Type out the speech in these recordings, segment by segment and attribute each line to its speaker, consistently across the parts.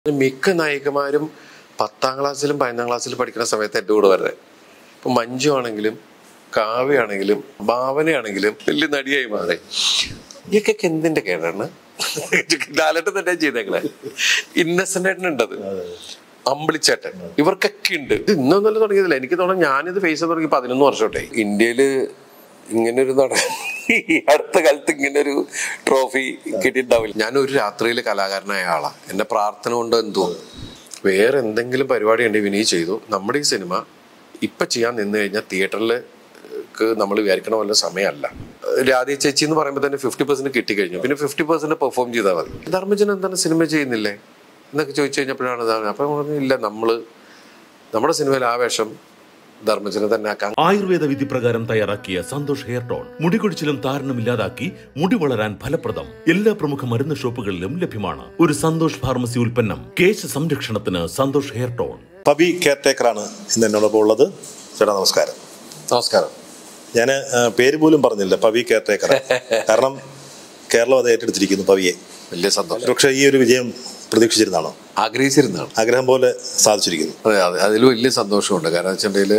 Speaker 1: മിക്ക നായികമാരും പത്താം ക്ലാസ്സിലും പതിനൊന്നാം ക്ലാസ്സിലും പഠിക്കുന്ന സമയത്ത് എൻ്റെ കൂടെ വരുന്നത് ഇപ്പൊ മഞ്ജു ആണെങ്കിലും കാവ്യാണെങ്കിലും ഭാവനയാണെങ്കിലും വലിയ നടിയായി മാറി ഇയൊക്കെ എന്തിന്റെ കേടാണ് ലാലട്ടൻ തന്നെ ചെയ്തേങ്ങളെ ഇന്നസെന്റ് ഏട്ടനുണ്ടത് അമ്പിളിച്ചേട്ടൻ ഇവർക്കൊക്കെ ഉണ്ട് ഇത് ഇന്നൊന്നല്ല തുടങ്ങിയതില്ല എനിക്ക് തോന്നുന്നു ഞാനിത് ഫേസ് തുടങ്ങി പതിനൊന്ന് വർഷമായിട്ടേ ഇന്ത്യയില് ഇങ്ങനൊരു നട ഈ അടുത്ത കാലത്ത് ഇങ്ങനൊരു ട്രോഫി കിട്ടിയിട്ടുണ്ടാവില്ല ഞാൻ ഒരു രാത്രിയിൽ കലാകാരനായ ആളാ എന്റെ പ്രാർത്ഥന കൊണ്ട് എന്തോ വേറെ എന്തെങ്കിലും പരിപാടി ഉണ്ടെങ്കിൽ വിനീത് ചെയ്തു നമ്മുടെ ഈ സിനിമ ഇപ്പൊ ചെയ്യാൻ നിന്ന് കഴിഞ്ഞാൽ തിയേറ്ററിൽ നമ്മൾ വിചാരിക്കണ പോലെ സമയമല്ല രാധേ ചേച്ചി എന്ന് പറയുമ്പോൾ തന്നെ ഫിഫ്റ്റി പെർസെന്റ് കിട്ടിക്കഴിഞ്ഞു പിന്നെ ഫിഫ്റ്റി പെർസെന്റ് പെർഫോം ചെയ്താൽ മതി ധർമ്മജൻ എന്താണ് സിനിമ ചെയ്യുന്നില്ലേ എന്നൊക്കെ ചോദിച്ചു കഴിഞ്ഞപ്പോഴാണ് ഇതാണ് അപ്പൊ ഞാൻ പറഞ്ഞു ഇല്ല നമ്മള് നമ്മുടെ സിനിമയിൽ ആ വേഷം ധർമ്മജനെ തന്നെ ആക്കാൻ
Speaker 2: ആയുർവേദ വിധി പ്രകാരം തയ്യാറാക്കിയ സന്തോഷ് ഹെയർ ടോൺ മുടികൊഴിച്ചിലും താരനും ഇല്ലാതാക്കി മുടി വളരാൻ ഫലപ്രദം എല്ലാ പ്രമുഖ മരുന്ന് ഷോപ്പുകളിലും ലഭ്യമാണ് ഒരു സന്തോഷ് ഫാർമസി ഉൽപ്പന്നം കേശ സംരക്ഷണത്തിന് സന്തോഷ് ഹെയർ ടോൺ
Speaker 3: പബി കെയർടേക്കറാണ് ഇന്ന് എന്നോടൊപ്പം ഉള്ളത് ചേട്ടാ നമസ്കാരം
Speaker 1: നമസ്കാരം
Speaker 3: ഞാൻ പേര് പോലും പറഞ്ഞില്ല പവി കെയർടേക്കർ കാരണം കേരളം അത് ഏറ്റെടുത്തിരിക്കുന്നു പവിയെ
Speaker 1: വലിയ സന്തോഷം
Speaker 3: പക്ഷേ ഈ ഒരു വിജയം പ്രതീക്ഷിച്ചിരുന്നാണോ
Speaker 1: ആഗ്രഹിച്ചിരുന്നതാണ്
Speaker 3: ആഗ്രഹം പോലെ സാധിച്ചിരിക്കുന്നു
Speaker 1: അതെ അതെ അതിൽ വലിയ സന്തോഷമുണ്ട് കാരണം വെച്ചിട്ടുണ്ടെങ്കിൽ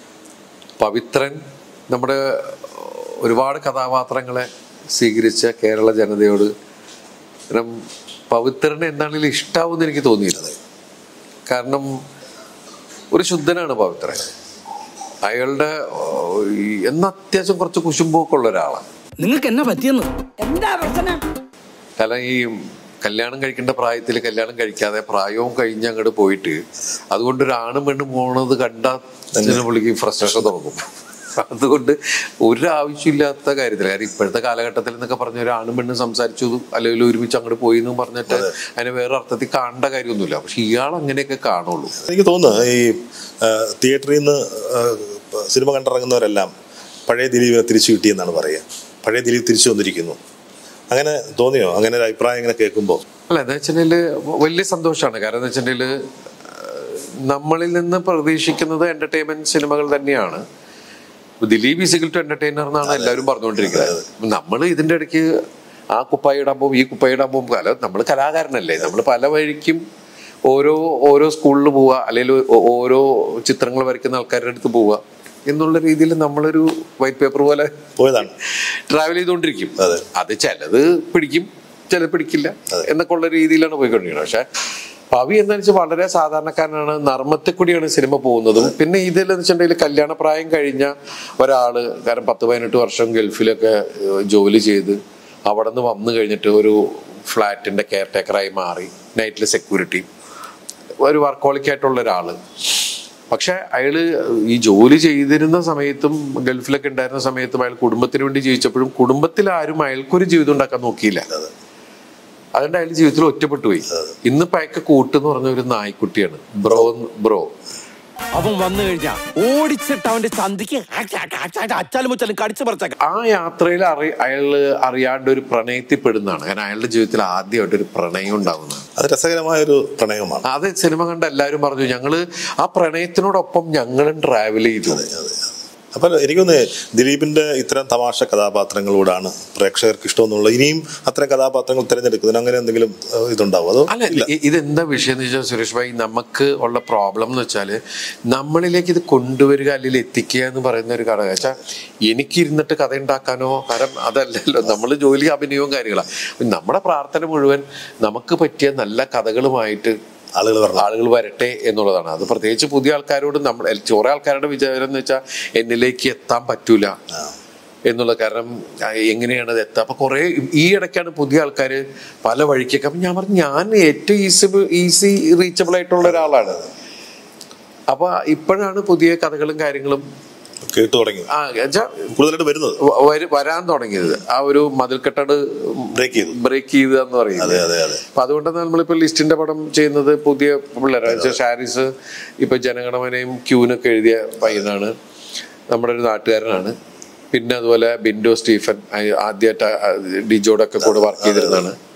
Speaker 1: പവിത്രൻ നമ്മുടെ ഒരുപാട് കഥാപാത്രങ്ങളെ സ്വീകരിച്ച കേരള ജനതയോട് കാരണം പവിത്രന് എന്താണെങ്കിലും ഇഷ്ടാവുമെന്ന് എനിക്ക് തോന്നിയില്ല കാരണം ഒരു ശുദ്ധനാണ് പവിത്രൻ അയാളുടെ ഓ, ഈ എന്നാ അത്യാവശ്യം കുറച്ച് കുശുമ്പൊക്കെ ഉള്ള ഒരാളാണ്
Speaker 4: നിങ്ങൾക്ക് എന്നാ പറ്റിയെന്ന്
Speaker 5: എന്താ പ്രശ്നം
Speaker 1: കാരണം ഈ കല്യാണം കഴിക്കേണ്ട പ്രായത്തിൽ കല്യാണം കഴിക്കാതെ പ്രായവും കഴിഞ്ഞ് അങ്ങോട്ട് പോയിട്ട് അതുകൊണ്ട് ഒരു ആണും പെണ്ണും പോണത് കണ്ടാ തന്നെ പുള്ളിക്ക് ഫ്രസ്ട്രേഷൻ തുടങ്ങും അതുകൊണ്ട് ഒരു ആവശ്യമില്ലാത്ത കാര്യത്തിൽ കാര്യം ഇപ്പോഴത്തെ കാലഘട്ടത്തിൽ എന്നൊക്കെ പറഞ്ഞ ഒരു ആണും പെണ്ണും സംസാരിച്ചു അല്ലെങ്കിൽ ഒരുമിച്ച് അങ്ങോട്ട് പോയി എന്ന് പറഞ്ഞിട്ട് അതിനെ വേറെ അർത്ഥത്തിൽ കാണേണ്ട കാര്യമൊന്നുമില്ല പക്ഷെ ഇയാൾ അങ്ങനെയൊക്കെ കാണുള്ളൂ
Speaker 3: എനിക്ക് തോന്നുന്നു ഈ ആ, തിയേറ്ററിൽ നിന്ന് ആ, സിനിമ കണ്ടിറങ്ങുന്നവരെല്ലാം പഴയ ദിലീപിനെ തിരിച്ചു കിട്ടിയെന്നാണ് പറയുക പഴയ ദിലീപ് തിരിച്ചു വന്നിരിക്കുന്നു അങ്ങനെ തോന്നിയോ അങ്ങനെ ഒരു അഭിപ്രായം ഇങ്ങനെ കേൾക്കുമ്പോൾ
Speaker 1: അല്ല എന്താ വെച്ചിട്ടുണ്ടെങ്കിൽ വലിയ സന്തോഷമാണ് കാരണം എന്താ വെച്ചിട്ടുണ്ടെങ്കിൽ നമ്മളിൽ നിന്ന് പ്രതീക്ഷിക്കുന്നത് എന്റർടൈൻമെന്റ് സിനിമകൾ തന്നെയാണ് ദിലീപ് ഈസിക്കൽ ടു എന്റർടൈനർ എന്നാണ് എല്ലാവരും പറഞ്ഞുകൊണ്ടിരിക്കുന്നത് നമ്മൾ ഇതിന്റെ ഇടയ്ക്ക് ആ കുപ്പായി ഇടാൻ പോകും ഈ കുപ്പായി ഇടാൻ പോകും അല്ല നമ്മൾ കലാകാരനല്ലേ നമ്മൾ പല വഴിക്കും ഓരോ ഓരോ സ്കൂളിൽ പോവുക അല്ലെങ്കിൽ ഓ- ഓരോ ചിത്രങ്ങൾ വരയ്ക്കുന്ന ആൾക്കാരുടെ അടുത്ത് പോവുക എന്നുള്ള രീതിയിൽ നമ്മളൊരു വൈറ്റ് പേപ്പർ പോലെ
Speaker 3: പോയതാണ്
Speaker 1: ട്രാവൽ ചെയ്തുകൊണ്ടിരിക്കും
Speaker 3: അതെ.
Speaker 1: അത് ചിലത് പിടിക്കും ചിലത് പിടിക്കില്ല എന്നൊക്കെ ഉള്ള രീതിയിലാണ് പോയിക്കൊണ്ടിരിക്കുന്നത് പക്ഷെ പവി എന്താണെന്ന് വെച്ചാൽ വളരെ സാധാരണക്കാരനാണ് നർമ്മത്തെ കൂടിയാണ് സിനിമ പോകുന്നതും പിന്നെ ഇതിൽ വെച്ചിട്ടുണ്ടെങ്കിൽ കല്യാണപ്രായം കഴിഞ്ഞ ഒരാള് കാരണം പത്ത് പതിനെട്ട് വർഷം ഗൾഫിലൊക്കെ ഏഹ്, ജോലി ചെയ്ത് അവിടെ നിന്ന് വന്നു കഴിഞ്ഞിട്ട് ഒരു ഫ്ലാറ്റിന്റെ കെയർ ടേക്കറായി മാറി നൈറ്റിൽ സെക്യൂരിറ്റി ഒരു വർക്കോളിക് ആയിട്ടുള്ള ഒരാള് പക്ഷെ അയാള് ഈ ജോലി ചെയ്തിരുന്ന സമയത്തും ഗൾഫിലൊക്കെ ഉണ്ടായിരുന്ന സമയത്തും അയാൾ കുടുംബത്തിന് വേണ്ടി ജീവിച്ചപ്പോഴും കുടുംബത്തിൽ ആരും അയാൾക്കൊരു ജീവിതം ഉണ്ടാക്കാൻ നോക്കിയില്ല അതുകൊണ്ട് അയാൾ ജീവിതത്തിൽ ഒറ്റപ്പെട്ടു പോയി ഇന്നിപ്പോ അയാൾക്ക് കൂട്ടെന്ന് പറഞ്ഞ ഒരു നായ്ക്കുട്ടിയാണ് ബ്രോ ബ്രോ
Speaker 4: അവൻ വന്നു കഴിഞ്ഞാ ഓടിച്ചിട്ട് അവന്റെ ചന്തിക്ക് അച്ചാലും മുച്ചാലും കടിച്ചു പറിച്ചേക്കാം
Speaker 1: ആ യാത്രയിൽ അറി അയാള് അറിയാണ്ട് ഒരു പ്രണയത്തിൽപ്പെടുന്നതാണ് കാരണം അയാളുടെ ജീവിതത്തിൽ ആദ്യമായിട്ട് ഒരു പ്രണയം ഉണ്ടാകുന്നതാണ്
Speaker 3: അത് രസകരമായൊരു പ്രണയമാണ്
Speaker 1: അത് സിനിമ കണ്ട എല്ലാവരും പറഞ്ഞു ഞങ്ങള് ആ പ്രണയത്തിനോടൊപ്പം ഞങ്ങളും ട്രാവൽ ചെയ്തു
Speaker 3: അപ്പോൾ എനിക്കൊന്ന് ദിലീപിന്റെ ഇത്തരം തമാശ കഥാപാത്രങ്ങളോടാണ് പ്രേക്ഷകർക്ക് ഇഷ്ടമെന്നുള്ള ഇനിയും അത്തരം കഥാപാത്രങ്ങൾ തിരഞ്ഞെടുക്കുന്നതിന് അങ്ങനെ എന്തെങ്കിലും ഏഹ്, ഇതുണ്ടാവും അതോ
Speaker 1: അല്ല ഇ- ഇതെന്താ വിഷയം എന്ന് വെച്ചാൽ സുരേഷ് ഭായി നമുക്ക് ഉള്ള പ്രോബ്ലം എന്ന് വെച്ചാല് നമ്മളിലേക്ക് ഇത് കൊണ്ടുവരിക അല്ലെങ്കിൽ എത്തിക്കുക എന്ന് പറയുന്ന ഒരു ഘടകം വെച്ചാൽ എനിക്കിരുന്നിട്ട് കഥ ഉണ്ടാക്കാനോ കാരണം അതല്ലല്ലോ നമ്മൾ ജോലി അഭിനയവും കാര്യങ്ങളാണ് നമ്മുടെ പ്രാർത്ഥന മുഴുവൻ നമുക്ക് പറ്റിയ നല്ല കഥകളുമായിട്ട്
Speaker 3: ആളുകൾ പറഞ്ഞു
Speaker 1: ആളുകൾ വരട്ടെ എന്നുള്ളതാണ് അത് പ്രത്യേകിച്ച് പുതിയ ആൾക്കാരോട് നമ്മൾ കുറെ ആൾക്കാരുടെ വിചാരം എന്ന് വെച്ചാൽ എന്നിലേക്ക് എത്താൻ പറ്റൂല എന്നുള്ള കാരണം ആ, എങ്ങനെയാണ് അത് എത്തുക അപ്പൊ കുറെ ഈ ഇടയ്ക്കാണ് പുതിയ ആൾക്കാർ പല വഴിക്കൊക്കെ അപ്പൊ ഞാൻ പറഞ്ഞു ഞാൻ ഏറ്റവും ഈസി ഈസി റീച്ചബിൾ ആയിട്ടുള്ള ഒരാളാണ് അപ്പൊ ഇപ്പോഴാണ് പുതിയ കഥകളും കാര്യങ്ങളും
Speaker 3: കേട്ടു തുടങ്ങി
Speaker 1: ആ എന്നുവെച്ചാ
Speaker 3: കൂടുതലായിട്ട് വരുന്നത്
Speaker 1: വ- വരു- വരാൻ തുടങ്ങിയത് ആ ഒരു മതിൽക്കെട്ടട്
Speaker 3: ബ്രേക്ക് ചെയ്തു
Speaker 1: ബ്രേക്ക് ചെയ്തെന്ന് പറയുന്നത്
Speaker 3: അതെ അതെ അതെ
Speaker 1: അപ്പൊ അതുകൊണ്ടാണ് നമ്മളിപ്പോ ലിസ്റ്റിന്റെ പടം ചെയ്യുന്നത് പുതിയ പിള്ളേരാണ് ഷാരിസ് ഇപ്പൊ ജനഗണമനയും ക്യൂനൊക്കെ എഴുതിയ പയ്യനാണ് നമ്മുടെ ഒരു നാട്ടുകാരനാണ് പിന്നെ അതുപോലെ ബിൻഡോ സ്റ്റീഫൻ ആദ്യമായിട്ട് ഡിജോടൊക്കെ കൂടെ വർക്ക് ചെയ്തിരുന്നതാണ്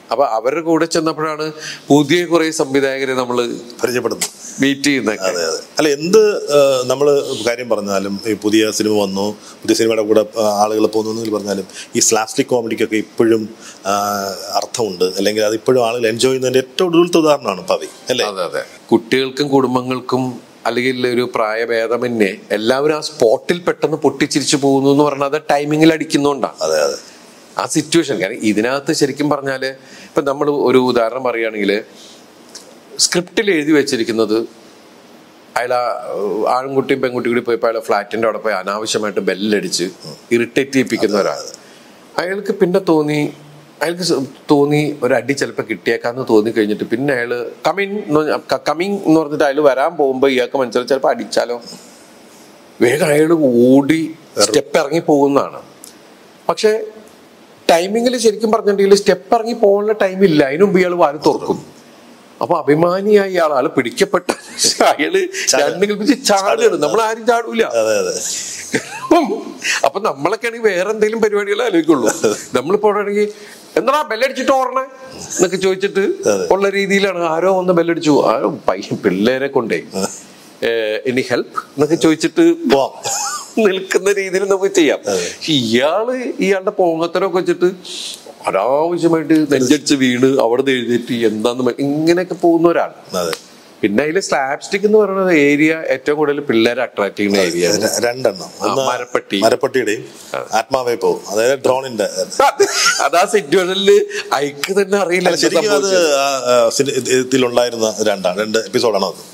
Speaker 1: അപ്പൊ അവരുടെ കൂടെ ചെന്നപ്പോഴാണ് പുതിയ കുറെ സംവിധായകരെ നമ്മൾ
Speaker 3: പരിചയപ്പെടുന്നു
Speaker 1: മീറ്റ് ചെയ്യുന്നതൊക്കെ
Speaker 3: അതെ അതെ അല്ല എന്ത് നമ്മൾ കാര്യം പറഞ്ഞാലും ഈ പുതിയ സിനിമ വന്നു പുതിയ സിനിമയുടെ കൂടെ ആളുകൾ പോകുന്നു എന്ന് പറഞ്ഞാലും ഈ സ്ലാസ്റ്റിക് കോമഡിക്കൊക്കെ ഇപ്പോഴും ആ, അർത്ഥമുണ്ട് അല്ലെങ്കിൽ അത് ഇപ്പോഴും ആളുകൾ എൻജോയ് ചെയ്യുന്നതിന്റെ ഏറ്റവും ഒടുവിലത്തെ ഉദാഹരണമാണ് പവി അല്ലേ
Speaker 1: അതെ അതെ കുട്ടികൾക്കും കുടുംബങ്ങൾക്കും അല്ലെങ്കിൽ ഒരു പ്രായഭേദമന്യേ എല്ലാവരും ആ സ്പോട്ടിൽ പെട്ടെന്ന് പൊട്ടിച്ചിരിച്ചു പോകുന്നു എന്ന് പറഞ്ഞാൽ അത് ടൈമിങ്ങിൽ അടിക്കുന്നോണ്ടാണ്
Speaker 3: അതെ അതെ
Speaker 1: ആ സിറ്റുവേഷൻ കാരണം ഇതിനകത്ത് ശരിക്കും പറഞ്ഞാല് ഇപ്പൊ നമ്മൾ ഒരു ഉദാഹരണം പറയുകയാണെങ്കിൽ സ്ക്രിപ്റ്റിൽ എഴുതി വെച്ചിരിക്കുന്നത് അയാൾ ആ ആൺകുട്ടിയും പെൺകുട്ടിയും കൂടി പോയപ്പോൾ അയാളെ ഫ്ലാറ്റിന്റെ അവിടെ പോയി അനാവശ്യമായിട്ട് ബെല്ലടിച്ച് ഇറിറ്റേറ്റ് ചെയ്യിപ്പിക്കുന്ന ഒരാൾ അയാൾക്ക് പിന്നെ തോന്നി അയാൾക്ക് സ- തോന്നി ഒരു അടി ചിലപ്പോൾ കിട്ടിയേക്കാന്ന് തോന്നി കഴിഞ്ഞിട്ട് പിന്നെ അയാൾ കമിൻ കമ്മിങ് എന്ന് പറഞ്ഞിട്ട് അയാൾ വരാൻ പോകുമ്പോൾ ഇയാൾക്ക് മനസ്സിലായി ചിലപ്പോൾ അടിച്ചാലോ വേഗം അയാൾ ഓടി സ്റ്റെപ്പ് ഇറങ്ങി പോകുന്നതാണ് പക്ഷെ ടൈമിങ്ങിൽ ശരിക്കും പറഞ്ഞിട്ടുണ്ടെങ്കിൽ സ്റ്റെപ്പ് ഇറങ്ങി പോകാനുള്ള ടൈമില്ല അതിനു മുമ്പ് ഇയാൾ വാല് തുറക്കും അപ്പൊ അഭിമാനിയായ ഇയാൾ ആള് പിടിക്കപ്പെട്ട അയാള് രണ്ടും കൽപ്പിച്ച് ചാടുകയാണ് നമ്മൾ ആരും ചാടൂല
Speaker 3: അതെ അതെ
Speaker 1: അപ്പൊ നമ്മളൊക്കെ ആണെങ്കിൽ വേറെ എന്തെങ്കിലും പരിപാടികളെ ആലോചിക്കുള്ളൂ നമ്മളിപ്പോ ആണെങ്കിൽ എന്താ ബെല്ലടിച്ചിട്ട് ഓർണേ എന്നൊക്കെ ചോദിച്ചിട്ട്
Speaker 3: അതെ.
Speaker 1: ഉള്ള രീതിയിലാണ് ആരോ ഒന്ന് ബെല്ലടിച്ചു ആരോ പയ്യൻ പിള്ളേരെ കൊണ്ടേ ഇനി ഹെൽപ്പ് എന്നൊക്കെ ചോദിച്ചിട്ട്
Speaker 3: പോവാം
Speaker 1: നിൽക്കുന്ന രീതിയിൽ നമുക്ക് ചെയ്യാം പക്ഷെ ഇയാള് ഇയാളുടെ പോങ്ങത്തരമൊക്കെ വെച്ചിട്ട് അനാവശ്യമായിട്ട് നെഞ്ചടിച്ച് വീണ് അവിടെ നിന്ന് എഴുന്നേറ്റ് എന്താന്ന് മ- ഇങ്ങനെയൊക്കെ പോകുന്ന ഒരാൾ
Speaker 3: അതെ
Speaker 1: പിന്നെ അതിൽ സ്ലാപ്സ്റ്റിക് എന്ന് പറയുന്നത് ഏരിയ ഏറ്റവും കൂടുതൽ പിള്ളേരെ അട്രാക്ട് ചെയ്യുന്ന ഏരിയ
Speaker 3: ര- രണ്ടെണ്ണം ഒന്ന്
Speaker 1: മരപ്പെട്ടി.
Speaker 3: മരപ്പെട്ടിയുടെയും ആത്മാവേ പോകും അതായത് ഡ്രോണിന്റെ
Speaker 1: അതാ സിറ്റുവേഷനിൽ അയക്ക് തന്നെ അറിയില്ല
Speaker 3: അല്ല
Speaker 1: എന്താ
Speaker 3: ശരിക്കും അത്
Speaker 1: സംഭവിച്ചത്.
Speaker 3: ആ, ആ, സിനി- ഇതിലുണ്ടായിരുന്ന രണ്ടാണ് രണ്ട് എപ്പിസോഡാണ് അത്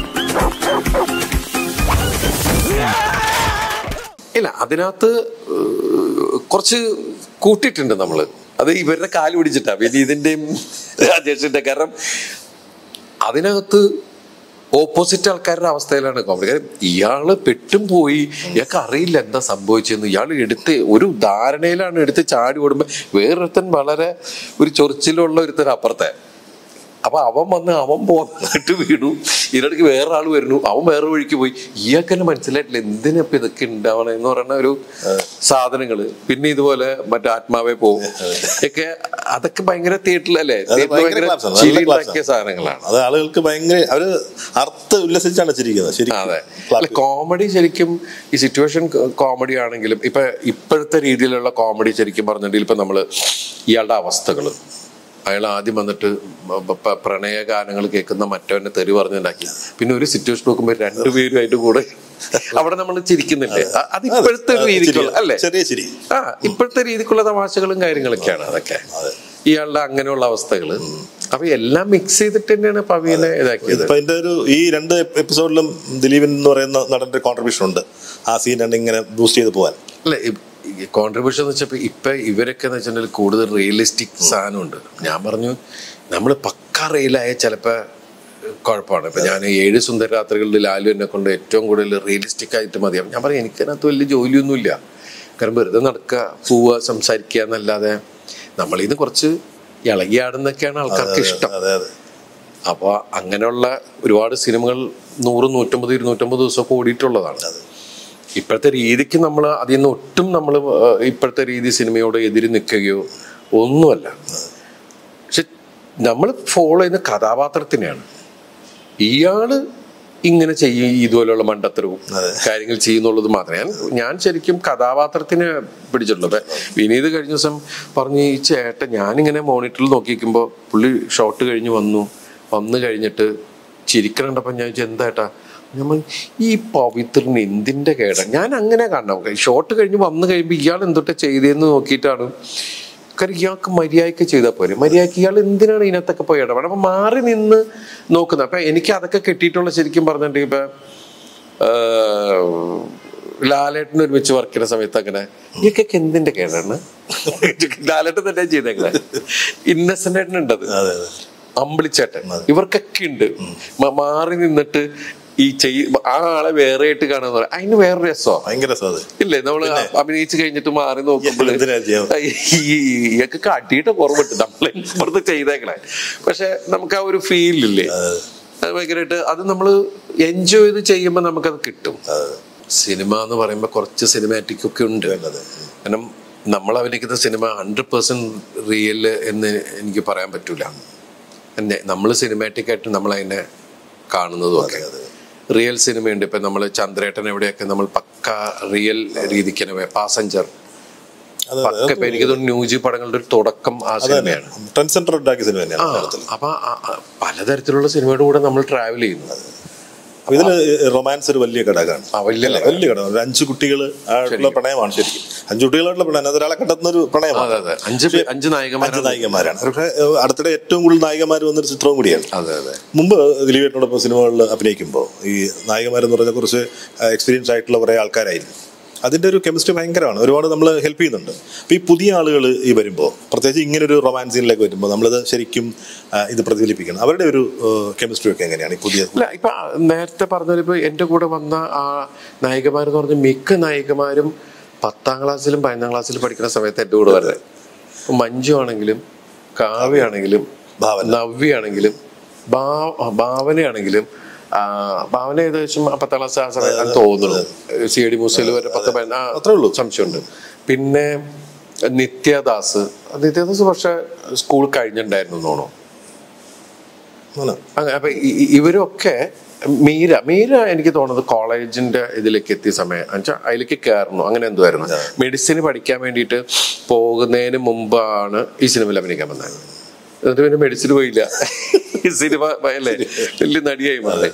Speaker 1: ഇല്ല അതിനകത്ത് ഏഹ്, കുറച്ച് കൂട്ടിയിട്ടുണ്ട് നമ്മള് അത് ഇവരുടെ കാല് പിടിച്ചിട്ടാ വിനീതിന്റെയും രാജേഷിന്റെ കാരണം അതിനകത്ത് ഓപ്പോസിറ്റ് ആൾക്കാരുടെ അവസ്ഥയിലാണ് കോമഡി കാര്യം ഇയാള് പെട്ടും പോയി ഇയാൾക്ക് അറിയില്ല എന്താ സംഭവിച്ചതെന്ന് ഇയാൾ എടുത്ത് ഒരു ധാരണയിലാണ് എടുത്ത് ചാടി ഓടുമ്പോ വേറൊരുത്തൻ വളരെ ഒരു ചൊറിച്ചിലുള്ള ഒരുത്തൻ അപ്പുറത്തെ അപ്പൊ അവൻ വന്ന് അവൻ പോന്നിട്ട് വീണു ഇതിനിടയ്ക്ക് വേറെ ആൾ വരുന്നു അവൻ വേറെ വഴിക്ക് പോയി ഇയാൾക്ക് തന്നെ മനസ്സിലായിട്ടില്ല എന്തിനപ്പൊ ഇതൊക്കെ ഉണ്ടാവണം എന്ന് പറയുന്ന ഒരു സാധനങ്ങള് പിന്നെ ഇതുപോലെ മറ്റേ ആത്മാവേ പോകും ഒക്കെ അതൊക്കെ ഭയങ്കര തിയേറ്ററിലല്ലേ
Speaker 3: അത്
Speaker 1: തിയേറ്ററിൽ
Speaker 3: ഭയങ്കര
Speaker 1: ഭയങ്കര
Speaker 3: claps ആണ്, നല്ല
Speaker 1: ചിരി
Speaker 3: claps
Speaker 1: ഉണ്ടാക്കിയ
Speaker 3: ആണ്.
Speaker 1: സാധനങ്ങളാണ്
Speaker 3: അത് ആളുകൾക്ക് ഭയങ്കര അവര് അർത്ഥ ഉല്ലസിച്ചാണ് ചിരിക്കുന്നത് ശരി
Speaker 1: അതെ അല്ല കോമഡി ശരിക്കും ഈ സിറ്റുവേഷൻ കോമഡി ആണെങ്കിലും ഇപ്പൊ ഇപ്പോഴത്തെ രീതിയിലുള്ള കോമഡി ശരിക്കും പറഞ്ഞിട്ടുണ്ടെങ്കിൽ ഇപ്പൊ നമ്മള് ഇയാളുടെ അവസ്ഥകള് അയാൾ ആദ്യം വന്നിട്ട് പ- പ- പ്രണയ ഗാനങ്ങൾ കേൾക്കുന്ന മറ്റവനെ തെറി പറഞ്ഞുണ്ടാക്കി പിന്നെ ഒരു സിറ്റുവേഷൻ നോക്കുമ്പോൾ രണ്ടുപേരും അതിന്റെ കൂടെ അവിടെ നമ്മൾ ചിരിക്കുന്നില്ലേ അ- അത് ഇപ്പോഴത്തെ ഒരു രീതിക്കുള്ള അല്ലേ
Speaker 3: ചെറിയ ചിരി
Speaker 1: ആ ഇപ്പോഴത്തെ രീതിക്കുള്ള തമാശകളും കാര്യങ്ങളൊക്കെയാണ് അതൊക്കെ ഇയാളുടെ അങ്ങനെയുള്ള അവസ്ഥകള് അപ്പൊ എല്ലാം മിക്സ് ചെയ്തിട്ട് തന്നെയാണ് പവിയനെ ഇതാക്കിയത്
Speaker 3: ഇപ്പൊ ഇതിന്റെ ഒരു ഈ രണ്ട് എപ്പിസോഡിലും ദിലീപൻ എന്ന് പറയുന്ന നടന്റെ കോൺട്രിബ്യൂഷൻ ഉണ്ട് ആ സീൻ രണ്ട് ഇങ്ങനെ ബൂസ്റ്റ് ചെയ്ത് പോവാൻ
Speaker 1: അല്ല കോൺട്രിബ്യൂഷൻ എന്ന് വെച്ചപ്പോ ഇപ്പൊ ഇവരൊക്കെ എന്ന് വെച്ചിട്ടുണ്ടെങ്കിൽ കൂടുതൽ റിയലിസ്റ്റിക് സാധനമുണ്ട് ഞാൻ പറഞ്ഞു നമ്മൾ പക്ക റിയലായ ചിലപ്പോ കുഴപ്പമാണ് ഇപ്പൊ ഞാൻ ഏഴ് സുന്ദര രാത്രികളിൽ ലാലു എന്നെ കൊണ്ട് ഏറ്റവും കൂടുതൽ റിയലിസ്റ്റിക് ആയിട്ട് മതിയാവും ഞാൻ പറയും എനിക്കതിനകത്ത് വലിയ ജോലിയൊന്നുമില്ല കാരണം വെറുതെ നടക്കുക പോവുക സംസാരിക്കുക എന്നല്ലാതെ നമ്മളിന്ന് കുറച്ച് ഇളകിയാടുന്നൊക്കെയാണ് ആൾക്കാർക്ക് ഇഷ്ടം
Speaker 3: അതെ അതെ
Speaker 1: അപ്പോൾ അങ്ങനെയുള്ള ഒരുപാട് സിനിമകൾ നൂറ് നൂറ്റമ്പത് ഇരുന്നൂറ്റമ്പത് ദിവസമൊക്കെ ഓടിയിട്ടുള്ളതാണ് ഇപ്പോഴത്തെ രീതിക്ക് നമ്മൾ അതിൽ നിന്ന് ഒട്ടും നമ്മൾ ഇപ്പോഴത്തെ രീതി സിനിമയോട് എതിര് നിൽക്കുകയോ ഒന്നുമല്ല പക്ഷെ നമ്മൾ ഫോളോ ചെയ്യുന്ന കഥാപാത്രത്തിനെയാണ് ഇയാള് ഇങ്ങനെ ചെയ്യും ഇതുപോലെയുള്ള മണ്ടത്തരവും കാര്യങ്ങൾ ചെയ്യുന്നുള്ളത് മാത്രമേ ഞാൻ ഞാൻ ശരിക്കും കഥാപാത്രത്തിനെ പിടിച്ചിട്ടുള്ളൂ ഇപ്പൊ വിനീത് കഴിഞ്ഞ ദിവസം പറഞ്ഞു ഈ ചേട്ടൻ ഞാനിങ്ങനെ മോണിറ്ററിൽ നോക്കിക്കുമ്പോൾ പുള്ളി ഷോട്ട് കഴിഞ്ഞ് വന്നു വന്നു കഴിഞ്ഞിട്ട് ചിരിക്കണണ്ടപ്പോ ഞാൻ ചോദിച്ചു എന്താ ഞാൻ പറഞ്ഞു, ഈ പവിത്രന് എന്തിന്റെ കേടാ ഞാൻ അങ്ങനെ കാണണം ഷോട്ട് കഴിഞ്ഞ് വന്നു കഴിയുമ്പോൾ ഇയാൾ എന്തൊക്കെ ചെയ്തതെന്ന് നോക്കിയിട്ടാണ് കാര്യം ഇയാൾക്ക് മര്യാദയ്ക്ക് ചെയ്താൽ പോരെ മര്യാദയ്ക്ക് ഇയാൾ എന്തിനാണ് ഇതിനകത്തൊക്കെ പോയി ഇടപെടണം അപ്പൊ മാറി നിന്ന് നോക്കുന്നത് അപ്പൊ എനിക്ക് അതൊക്കെ കിട്ടിയിട്ടുള്ള ശരിക്കും പറഞ്ഞിട്ടുണ്ടെങ്കിൽ ഇപ്പൊ ആഹ്, ലാലേട്ടൻ ഒരുമിച്ച് വർക്ക് ചെയ്യുന്ന സമയത്ത് അങ്ങനെ ഇയൊക്കെ എന്തിന്റെ കേടാണ് ലാലേട്ടൻ തന്നെ ചെയ്തേക്കണേ ഇന്നസെന്റ് ഏട്ടൻ ഉണ്ടത്
Speaker 3: അതെ അതെ
Speaker 1: അമ്പിളിച്ചേട്ടൻ ഇവർക്കൊക്കെ ഉണ്ട് മ- മാറി നിന്നിട്ട് ഈ ചെയ് ആ ആളെ വേറെ ആയിട്ട് കാണാന്ന് പറയാം അതിന് വേറെ രസമാണ്
Speaker 3: ഭയങ്കര രസം അത്
Speaker 1: ഇല്ലേ നമ്മള് അഭിനയിച്ച് കഴിഞ്ഞിട്ട് മാറി നോക്കുമ്പോൾ
Speaker 3: എന്തിനാ ചെയ്യാ?
Speaker 1: ഇയൊക്കെ കാട്ടിയിട്ട് കുറവുണ്ട് നമ്മൾ ഇപ്പുറത്ത് ചെയ്തേക്കണേ പക്ഷെ നമുക്ക് ആ ഒരു ഫീൽ ഇല്ലേ അത് ഭയങ്കരമായിട്ട് അത് നമ്മൾ എൻജോയ് ചെയ്ത് ചെയ്യുമ്പോൾ നമുക്കത് കിട്ടും സിനിമ എന്ന് പറയുമ്പോൾ കുറച്ച് സിനിമാറ്റിക് ഒക്കെ ഉണ്ട് കാരണം നമ്മൾ അഭിനയിക്കുന്ന സിനിമ ഹൺഡ്രഡ് പേഴ്സെന്റ് റിയൽ എന്ന് എനിക്ക് പറയാൻ പറ്റൂല നമ്മൾ സിനിമാറ്റിക് ആയിട്ട് നമ്മൾ അതിനെ കാണുന്നതും ഒക്കെ റിയൽ സിനിമയുണ്ട് ഇപ്പൊ നമ്മൾ ചന്ദ്രേട്ടൻ എവിടെയൊക്കെ നമ്മൾ പക്ക റിയൽ രീതിക്ക് തന്നെ പാസഞ്ചർ
Speaker 3: അത്
Speaker 1: പക്ക ഇപ്പൊ എനിക്ക് തോന്നുന്നു ന്യൂജി പടങ്ങളുടെ ഒരു തുടക്കം ആ സിനിമയാണ്
Speaker 3: ട്രെൻഡ് സെന്റർ ഉണ്ടാക്കിയ സിനിമ തന്നെയാണ്
Speaker 1: ആ
Speaker 3: മലയാളത്തിൽ
Speaker 1: അപ്പൊ ആ- ആ പലതരത്തിലുള്ള സിനിമയുടെ കൂടെ നമ്മൾ ട്രാവൽ ചെയ്യുന്നു
Speaker 3: അപ്പൊ ഇതില് റൊമാൻസ് ഒരു വലിയ ഘടകമാണ്
Speaker 1: ആ, വലിയ
Speaker 3: അല്ലേ? വലിയ ഘടകം ഒരു അഞ്ച് കുട്ടികൾ ആയിട്ടുള്ള പ്രണയമാണ് ശരിക്കും അഞ്ച് കുട്ടികളായിട്ടുള്ള പ്രണയം അത് ഒരാളെ കണ്ടെത്തുന്ന ഒരു പ്രണയമാണ്
Speaker 1: അതെ അതെ അഞ്ച് പേ- അഞ്ച്
Speaker 3: അഞ്ച്
Speaker 1: നായികമാരാണ്
Speaker 3: നായികമാരാണ് പക്ഷേ ഏഹ്, അടുത്തിടെ ഏറ്റവും കൂടുതൽ നായികമാർ വന്നൊരു ചിത്രവും കൂടിയാണ്
Speaker 1: അതെ അതെ
Speaker 3: മുമ്പ് ദിലീപേട്ടനോടൊപ്പം സിനിമകളിൽ അഭിനയിക്കുമ്പോൾ ഈ നായികമാരെന്ന് പറഞ്ഞ കുറച്ച് എക്സ്പീരിയൻസ് ആയിട്ടുള്ള കുറേ ആൾക്കാരായിരുന്നു അതിൻ്റെ ഒരു കെമിസ്ട്രി ഭയങ്കരമാണ് ഒരുപാട് നമ്മൾ ഹെൽപ്പ് ചെയ്യുന്നുണ്ട് അപ്പോൾ ഈ പുതിയ ആളുകൾ ഈ വരുമ്പോൾ പ്രത്യേകിച്ച് ഇങ്ങനെ ഒരു റൊമാൻസ് സീനിലേക്ക് വരുമ്പോൾ നമ്മളിത് ശരിക്കും ആ, ഇത് പ്രതിഫലിപ്പിക്കണം അവരുടെ ഒരു കെമിസ്ട്രി ഒക്കെ എങ്ങനെയാണ് ഈ പുതിയ
Speaker 1: അല്ല ഇപ്പൊ നേരത്തെ പറഞ്ഞ ഇപ്പൊ എന്റെ കൂടെ വന്ന ആ നായികമാരെന്ന് പറഞ്ഞ മിക്ക നായികമാരും പത്താം ക്ലാസ്സിലും പതിനൊന്നാം ക്ലാസ്സിലും പഠിക്കുന്ന സമയത്ത് എന്റെ കൂടെ വരുന്നത് ഇപ്പൊ മഞ്ജു ആണെങ്കിലും കാവ്യാണെങ്കിലും
Speaker 3: ഭാവന.
Speaker 1: നവ്യാണെങ്കിലും ഭാ- ഭാവനയാണെങ്കിലും ആ, ഭാവന ഏകദേശം ആ പത്താം ക്ലാസ് ആ സമയത്ത് തോന്നുന്നു സി ഡി മുസയിൽ വരെ പത്ത് പതിന- ആ,
Speaker 3: അത്രേ ഉള്ളൂ.
Speaker 1: സംശയമുണ്ട് പിന്നെ നിത്യദാസ് നിത്യദാസ് പക്ഷെ സ്കൂൾ കഴിഞ്ഞിട്ടുണ്ടായിരുന്നു എന്ന് തോന്നുന്നു
Speaker 3: ആണ്.
Speaker 1: അങ്ങനെ അപ്പൊ ഇ- ഇ- ഇവരൊക്കെ മീര മീര എനിക്ക് തോന്നുന്നത് കോളേജിന്റെ ഇതിലേക്ക് എത്തിയ സമയം എന്നുവെച്ചാൽ അതിലേക്ക് കയറണു അങ്ങനെ എന്തുവായിരുന്നു മെഡിസിന് പഠിക്കാൻ വേണ്ടിയിട്ട് പോകുന്നതിന് മുമ്പാണ് ഈ സിനിമയിൽ അഭിനയിക്കാൻ വന്നത് എന്നിട്ട് പിന്നെ മെഡിസിന് പോയില്ല ഈ സിനിമ അല്ലേ വലിയ നടിയായി മാറി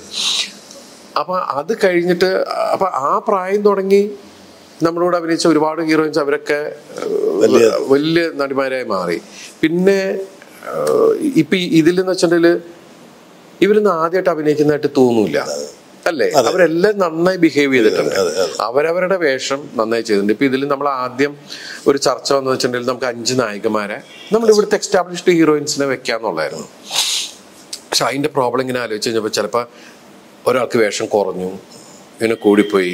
Speaker 1: അപ്പൊ അത് കഴിഞ്ഞിട്ട് അപ്പൊ ആ പ്രായം തുടങ്ങി നമ്മളോട് അഭിനയിച്ച ഒരുപാട് ഹീറോയിൻസ് അവരൊക്കെ
Speaker 3: വലിയ-
Speaker 1: ഏഹ്, വലിയ നടിമാരായി മാറി പിന്നെ ഏഹ്, ഇപ്പൊ ഈ ഇതിലെന്ന് വെച്ചിട്ടുണ്ടെങ്കിൽ ഇവരൊന്നും ആദ്യമായിട്ട് അഭിനയിക്കുന്നതായിട്ട് തോന്നൂല അല്ലേ അവരെല്ലാം നന്നായി ബിഹേവ് ചെയ്തിട്ടുണ്ട്
Speaker 3: അതെ, അതെ.
Speaker 1: അവരവരുടെ വേഷം നന്നായി ചെയ്തിട്ടുണ്ട് ഇപ്പൊ ഇതിൽ നമ്മൾ ആദ്യം ഒരു ചർച്ച വന്നു വെച്ചിട്ടുണ്ടെങ്കിൽ നമുക്ക് അഞ്ച് നായികമാരെ നമ്മൾ ഇവിടുത്തെ എക്സ്റ്റാബ്ലിഷ്ഡ് ഹീറോയിൻസിനെ വെക്കാന്നുള്ളായിരുന്നു പക്ഷെ അതിന്റെ പ്രോബ്ലം ഇങ്ങനെ ആലോചിച്ച് കഴിഞ്ഞപ്പോൾ ചിലപ്പോൾ ഒരാൾക്ക് വേഷം കുറഞ്ഞു ഇങ്ങനെ കൂടിപ്പോയി